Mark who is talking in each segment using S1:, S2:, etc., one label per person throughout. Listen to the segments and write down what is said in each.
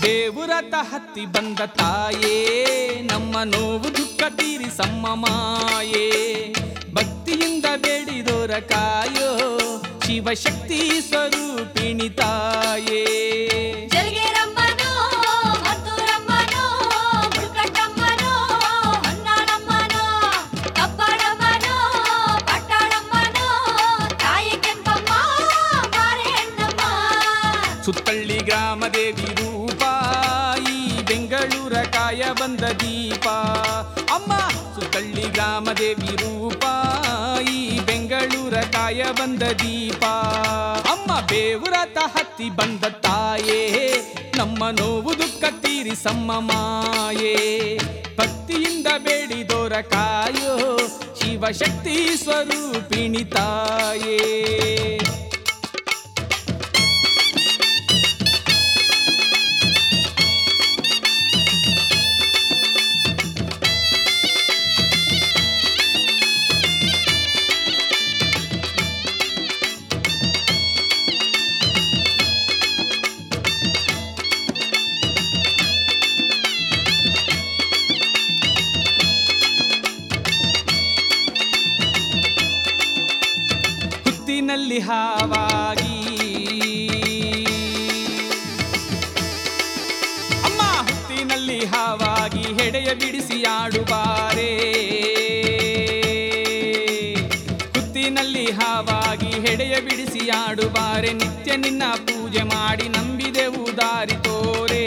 S1: ಬೇವುರತ ಹತ್ತಿ ಬಂದ ತಾಯೇ ನಮ್ಮ ನೋವು ದುಃಖ ತೀರಿಸಮ್ಮ ಮಾಯೇ ಭಕ್ತಿಯಿಂದ ಬೇಡಿದೋರ ಕಾಯೋ ಶಿವಶಕ್ತಿ ಸ್ವರೂಪಿಣಿ ತಾಯೇ
S2: ಜಲಗೇರಮ್ಮನೋ ಮತ್ತೂರಮ್ಮನೋ ಮುಳ್ಕಟ್ಟಮ್ಮನೋ ಹೊನ್ನಾಳಮ್ಮನೋ ಕಬ್ಬಾಳಮ್ಮನೋ ಪಟ್ಟಾಳಮ್ಮನೋ ತಾಯಿ ಕೆಂಪಮ್ಮ ಮಾರೇಣ್ಣಮ್ಮ
S1: ಸುತ್ತಳ್ಳಿ ಗ್ರಾಮ ದೇವಿ ರೂಪ ಈ ಬೆಂಗಳೂರ ಕಾಯ ಬಂದ ದೀಪ ಅಮ್ಮ ಸುತ್ತಳ್ಳಿ ಗ್ರಾಮ ದೇವಿ ರೂಪ ಈ ಬೆಂಗಳೂರ ಕಾಯ ಬಂದ ದೀಪ ಅಮ್ಮ ಬೇವುರತ ಹತ್ತಿ ಬಂದ ತಾಯೇ ನಮ್ಮ ನೋವು ದುಃಖ ತೀರಿಸಮ್ಮ ಮಾಯೇ ಭಕ್ತಿಯಿಂದ ಬೇಡಿದೋರ ಕಾಯೋ ಶಿವಶಕ್ತಿ ಸ್ವರೂಪಿಣಿ ತಾಯೇ ಹುತ್ತಿನಲ್ಲಿ ಹಾವಾಗಿ ಅಮ್ಮ ಹುತ್ತಿನಲ್ಲಿ ಹಾವಾಗಿ ಹೆಡೆಯ ಬಿಡಿಸಿ ಆಡುಬಾರೆ ಹುತ್ತಿನಲ್ಲಿ ಹಾವಾಗಿ ಹೆಡೆಯ ಬಿಡಿಸಿ ಆಡುಬಾರೆ ನಿತ್ಯ ನಿನ್ನ ಪೂಜೆ ಮಾಡಿ ನಂಬಿದೆವು ದಾರಿ ತೋರೆ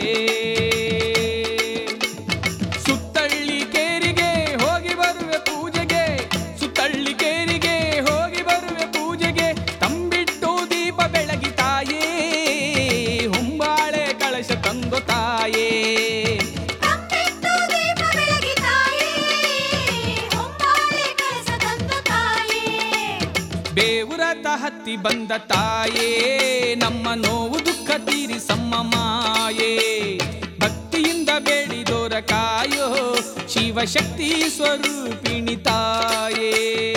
S1: ಸುತ್ತಳ್ಳಿ ಕೇರಿಗೆ ಹೋಗಿ ಬರುವೆ ಪೂಜೆಗೆ ಸುತ್ತಳ್ಳಿ ಕೇರಿಗೆ ಹೋಗಿ ಬರುವೆ ಪೂಜೆಗೆ ತಂಬಿಟ್ಟು ದೀಪ ಬೆಳಗಿ ತಾಯೇ ಹೊಂಬಾಳೆ ಕಳಶ ತಂದು ತಾಯೇ
S2: ತಂಬಿಟ್ಟು ದೀಪ ಬೆಳಗಿ ತಾಯೇ ಹೊಂಬಾಳೆ ಕಳಸ ತಂದು ತಾಯೇ
S1: ಬೇವುರತ ಹತ್ತಿ ಬಂದ ತಾಯೇ ನಮ್ಮ ನೋವು ದುಃಖ ತೀರಿಸಮ್ಮ ಮಾಯೇ ಭಕ್ತಿಯಿಂದ ಬೇಡಿದೋರ ಕಾಯೋ ಶಿವಶಕ್ತಿ ಸ್ವರೂಪಿಣಿ ತಾಯೇ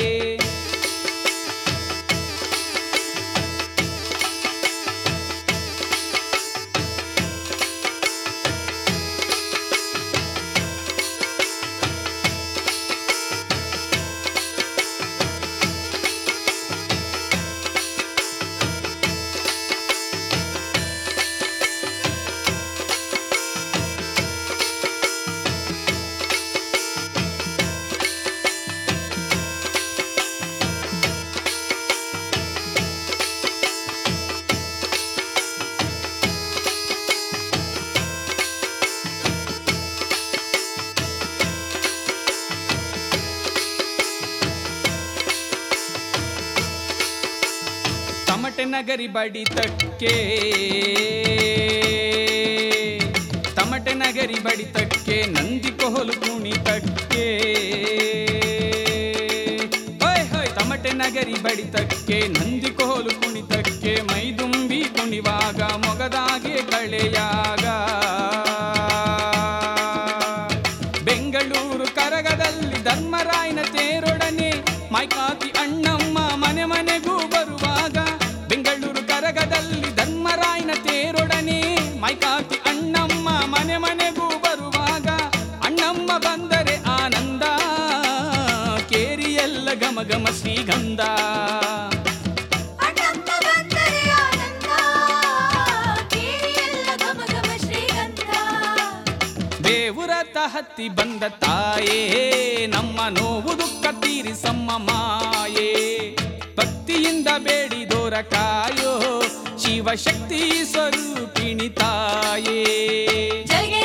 S1: ತಮಟೆ ನಗರಿ ಬಡಿತಕ್ಕೆ ತಮಟೆ ನಗರಿ ಬಡಿತಕ್ಕೆ ನಂದಿ ಕೊಹಲು ಕುಣಿತಕ್ಕೆ ಹೋಯ್ ಹೋಯ್ ತಮಟೆ ನಗರಿ ಬಡಿತಕ್ಕೆ ನಂದಿ ಕೋಲು ಕುಣಿತಕ್ಕೆ ಮೈದುಂಬಿ ಕುಣಿವಾಗ ಮೊಗದಾಗೆ ಕಳೆಯಾಗ ಬೆಂಗಳೂರು ಕರಗದಲ್ಲಿ ಧರ್ಮರಾಯನ ತೇರೊಡನೆ ಮೈಕಾತಿ ಅಣ್ಣಮ್ಮ ಮನೆ ಮನೆಗೂ ಬರುವಾಗ ಬೆಂಗಳೂರು ಕರಗದಲ್ಲಿ ಧರ್ಮರಾಯನ ತೇರೊಡನೆ ಮೈಕಾತಿ ಅಣ್ಣಮ್ಮ ಮನೆ ಮನೆಗೂ ಬರುವಾಗ ಅಣ್ಣಮ್ಮ ಬಂದರೆ ಆನಂದ ಕೇರಿಯೆಲ್ಲ ಘಮ ಘಮ ಶ್ರೀಗಂಧ
S2: ಅಣ್ಣಮ್ಮ ಬಂದರೆ ಆನಂದ ಕೇರಿಯೆಲ್ಲ ಘಮ ಘಮ ಶ್ರೀಗಂಧ
S1: ದೇವುರತ ಹತ್ತಿ ಬಂದ ತಾಯೇ ನಮ್ಮ ನೋವು ದುಃಖ ತೀರಿಸಮ್ಮ ಮಾಯೇ ಭಕ್ತಿಯಿಂದ ಬೇಡಿದೋರ ಕಾಯೋ ಶಿವಶಕ್ತಿ ಸ್ವರೂಪಿಣಿ ತಾಯೇ
S2: ಜಲಗೆ